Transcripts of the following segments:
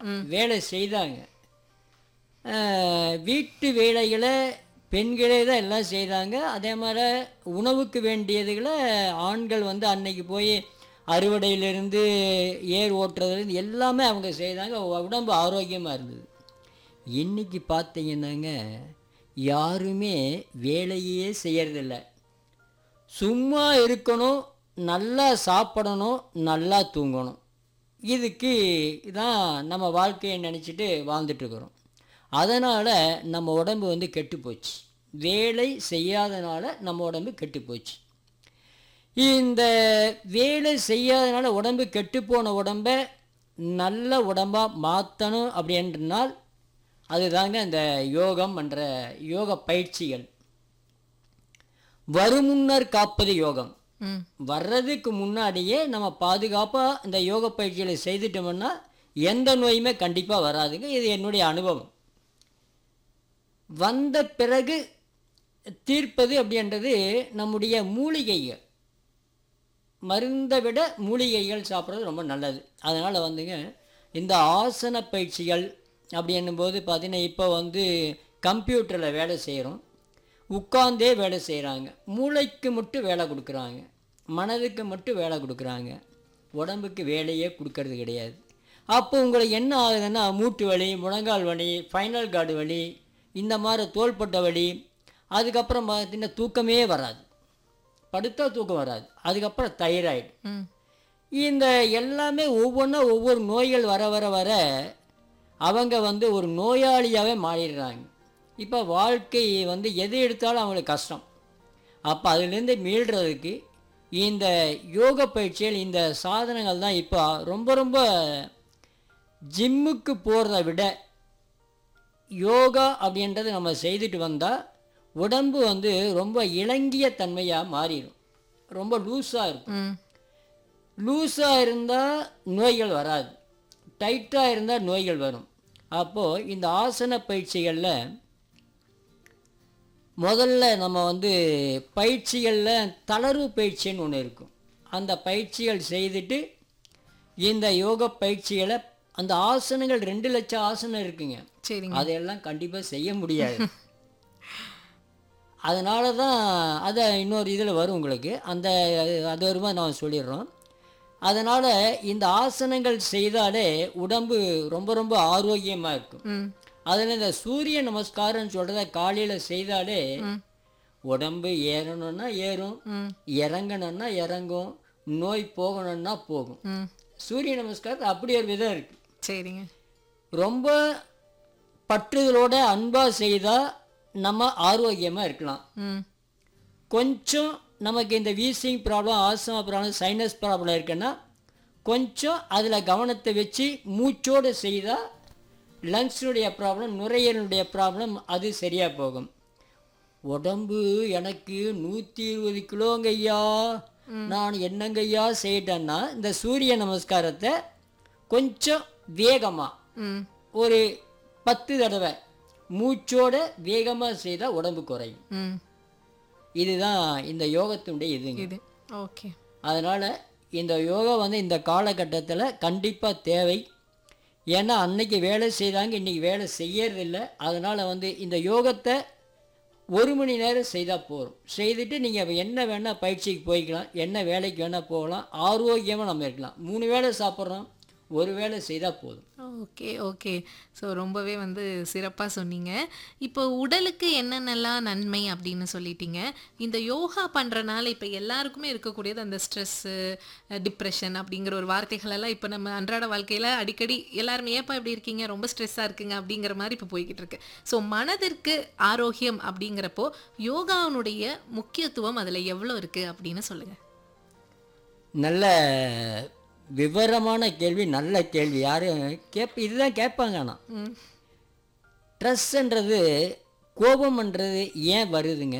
வேலை செய்தாங்க அஹ், வீட்டு வேலைகளை பெண்களே தான் எல்லாம் செய்தாங்க அதே மாதிரி உணவுக்கு வேண்டியதுகளை ஆண்கள் வந்து அன்னைக்கு போய் அறுவடையிலிருந்து ஏர் ஓட்டுறதுலேருந்து எல்லாமே அவங்க செய்தாங்க உடம்பு ஆரோக்கியமாக இருந்தது இன்னைக்கு பார்த்தீங்கன்னாங்க யாருமே வேலையே செய்யறதில்ல சும்மா இருக்கணும் நல்லா சாப்பிடணும் நல்லா தூங்கணும் இதுக்கு தான் நம்ம வாழ்க்கையை நினச்சிட்டு வாழ்ந்துட்டுருக்குறோம் அதனால் நம்ம உடம்பு வந்து கெட்டு போச்சு வேலை செய்யாதனால நம்ம உடம்பு கெட்டு போச்சு இந்த வேலை செய்யாதனால உடம்பு கெட்டுப்போன உடம்பை நல்ல உடம்பாக மாற்றணும் அப்படின்னால் அதுதாங்க இந்த யோகம் என்ற யோக பயிற்சிகள் வருமுன்னர் காப்பது யோகம் ம் வர்றதுக்கு முன்னாடியே நம்ம பாதுகாப்பாக இந்த யோக பயிற்சிகளை செய்துட்டோம்னா எந்த நோயுமே கண்டிப்பாக வராதுங்க இது என்னுடைய அனுபவம் வந்த பிறகு தீர்ப்பது அப்படின்றது நம்முடைய மூலிகைகள் மருந்தை விட மூலிகைகள் சாப்பிட்றது ரொம்ப நல்லது அதனால் வந்துங்க இந்த ஆசன பயிற்சிகள் அப்படி என்னும்போது பார்த்தீங்கன்னா இப்போ வந்து கம்ப்யூட்டரில் வேலை செய்கிறோம் உட்கார்ந்தே வேலை செய்கிறாங்க மூளைக்கு மட்டும் வேலை கொடுக்குறாங்க மனதுக்கு மட்டும் வேலை கொடுக்குறாங்க உடம்புக்கு வேலையே கொடுக்கறது கிடையாது அப்போ உங்களுக்கு என்ன ஆகுதுன்னா மூட்டு வலி முழங்கால் வலி ஃபைனல் கார்டு வலி இந்த மாதிரி தோள்பட்ட வலி அதுக்கப்புறம் பார்த்தீங்கன்னா தூக்கமே வராது படுத்தா தூக்கம் வராது அதுக்கப்புறம் தைராய்டு ம் இந்த எல்லாமே ஒவ்வொன்றா ஒவ்வொரு நோய்கள் வர வர வர அவங்க வந்து ஒரு நோயாளியாகவே மாறிடுறாங்க இப்போ வாழ்க்கை வந்து எது எடுத்தாலும் அவங்களுக்கு கஷ்டம் அப்போ அதுலேருந்து மீள்றதுக்கு இந்த யோக பயிற்சிகள் இந்த சாதனங்கள் தான் இப்போ ரொம்ப ரொம்ப ஜிம்முக்கு போகிறத விட யோகா அப்படின்றது நம்ம செய்துட்டு வந்தால் உடம்பு வந்து ரொம்ப இளங்கிய தன்மையாக மாறிடும் ரொம்ப லூஸாக இருக்கும் ம் லூஸாக இருந்தால் நோய்கள் வராது டைட்டாக இருந்தால் நோய்கள் வரும் அப்போது இந்த ஆசன பயிற்சிகளில் முதல்ல நம்ம வந்து பயிற்சிகளில் தளர்வு பயிற்சின்னு ஒன்று இருக்கும் அந்த பயிற்சிகள் செய்துட்டு இந்த யோக பயிற்சிகளை அந்த ஆசனங்கள் ரெண்டு லட்சம் ஆசனம் இருக்குங்க சரிங்க அதையெல்லாம் கண்டிப்பாக செய்ய முடியாது அதனால தான் அதை இன்னொரு இதில் வரும் உங்களுக்கு அந்த அது வருமா நான் சொல்லிடுறோம் அதனால் இந்த ஆசனங்கள் செய்தாலே உடம்பு ரொம்ப ரொம்ப ஆரோக்கியமாக இருக்கும் ம் அதில் இந்த சூரிய நமஸ்காரம்னு சொல்கிறத காலையில் செய்தாலே ம் உடம்பு ஏறணும்னா ஏறும் ம் இறங்கணும்னா இறங்கும் நோய் போகணும்னா போகும் ம் சூரிய நமஸ்காரத்தில் அப்படி ஒரு விதம் இருக்குது சரிங்க ரொம்ப பற்றுதலோட அன்பாக செய்தால் நம்ம ஆரோக்கியமாக இருக்கலாம் ம் கொஞ்சம் நமக்கு இந்த wheezing problem asthma problem sinus problem இருக்குன்னா கொஞ்சம் அதில் கவனத்தை வச்சு மூச்சோடு செய்தால் லங்ஸுடைய ப்ராப்ளம் நுரையீரலுடைய ப்ராப்ளம் அது சரியாக போகும் உடம்பு எனக்கு நூற்றி இருபது கிலோங்க ஐயா நான் என்னங்க ஐயா செய்யிட்டேன்னா இந்த சூரிய நமஸ்காரத்தை கொஞ்சம் வேகமாக ம் ஒரு பத்து தடவை மூச்சோட வேகமாக செய்தால் உடம்பு குறையும் ம் இதுதான் இந்த யோகத்தினுடைய இதுங்க இது ஓகே அதனால் இந்த யோகா வந்து இந்த காலகட்டத்தில் கண்டிப்பாக தேவை ஏன்னா அன்னைக்கு வேலை செய்தாங்க இன்றைக்கி வேலை செய்யறதில்ல அதனால் வந்து இந்த யோகத்தை ஒரு மணி நேரம் செய்தால் போதும் செய்துட்டு நீங்கள் என்ன வேணால் பயிற்சிக்கு போய்க்கலாம் என்ன வேலைக்கு வேணால் போகலாம் ஆரோக்கியமாக நம்ம இருக்கலாம் மூணு வேளை சாப்பிட்றோம் ஒரு வேளை செய்தால் போதும் ஓகே ஓகே ஸோ ரொம்பவே வந்து சிறப்பாக சொன்னீங்க இப்போ உடலுக்கு என்னென்னலாம் நன்மை அப்படின்னு சொல்லிட்டீங்க இந்த யோகா பண்ணுறனால இப்போ எல்லாருக்குமே இருக்கக்கூடியது அந்த ஸ்ட்ரெஸ்ஸு டிப்ரெஷன் அப்படிங்கிற ஒரு வார்த்தைகளெல்லாம் இப்போ நம்ம அன்றாட வாழ்க்கையில் அடிக்கடி எல்லாருமே ஏப்பா இப்படி இருக்கீங்க ரொம்ப ஸ்ட்ரெஸ்ஸாக இருக்குங்க அப்படிங்கிற மாதிரி இப்போ போய்கிட்டு இருக்கு ஸோ மனதிற்கு ஆரோக்கியம் அப்படிங்கிறப்போ யோகாவினுடைய முக்கியத்துவம் அதில் எவ்வளோ இருக்குது அப்படின்னு சொல்லுங்கள் நல்ல விவரமான கேள்வி நல்ல கேள்வி யாரும் கேப் இதுதான் கேட்பாங்க ஆனால் ம் ஸ்ட்ரெஸ்ன்றது கோபம்ன்றது ஏன் வருதுங்க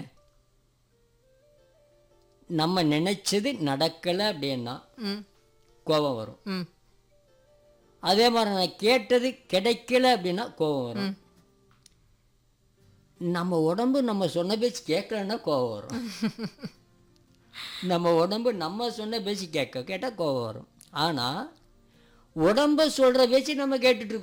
நம்ம நினைச்சது நடக்கலை அப்படின்னா ம் கோபம் வரும் ம் அதே மாதிரி நான் கேட்டது கிடைக்கல அப்படின்னா கோபம் வரும் நம்ம உடம்பு நம்ம சொன்ன பேச்சு கேட்கலன்னா கோபம் வரும் நம்ம உடம்பு நம்ம சொன்ன பேச்சு கேட்க கேட்டால் கோபம் வரும் ஆனால் உடம்ப சொல்கிற பேச்சு நம்ம கேட்டுட்டு இருக்கோம்